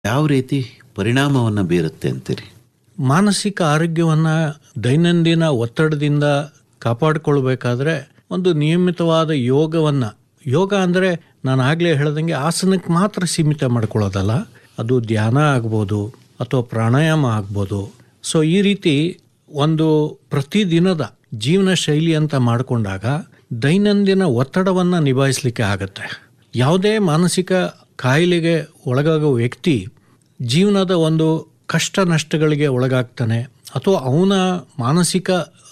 ಯಾವ ರೀತಿ ಪರಿಣಾಮವನ್ನು ಬೀರುತ್ತೆ ಅಂತೀರಿ ಮಾನಸಿಕ ಆರೋಗ್ಯವನ್ನು ದೈನಂದಿನ ಒತ್ತಡದಿಂದ ಕಾಪಾಡಿಕೊಳ್ಬೇಕಾದ್ರೆ ಒಂದು ನಿಯಮಿತವಾದ ಯೋಗವನ್ನು ಯೋಗ ಅಂದರೆ ನಾನು ಆಗಲೇ ಹೇಳ್ದಂಗೆ ಆಸನಕ್ಕೆ ಮಾತ್ರ ಸೀಮಿತ ಮಾಡ್ಕೊಳ್ಳೋದಲ್ಲ ಅದು ಧ್ಯಾನ ಆಗ್ಬೋದು ಅಥವಾ ಪ್ರಾಣಾಯಾಮ ಆಗ್ಬೋದು ಸೊ ಈ ರೀತಿ ಒಂದು ಪ್ರತಿದಿನದ ಜೀವನ ಶೈಲಿ ಅಂತ ಮಾಡಿಕೊಂಡಾಗ ದೈನಂದಿನ ಒತ್ತಡವನ್ನು ನಿಭಾಯಿಸಲಿಕ್ಕೆ ಆಗುತ್ತೆ ಯಾವುದೇ ಮಾನಸಿಕ ಕಾಯಿಲೆಗೆ ಒಳಗಾಗೋ ವ್ಯಕ್ತಿ ಜೀವನದ ಒಂದು ಕಷ್ಟ ನಷ್ಟಗಳಿಗೆ ಒಳಗಾಗ್ತಾನೆ ಅಥವಾ ಅವನ ಮಾನಸಿಕ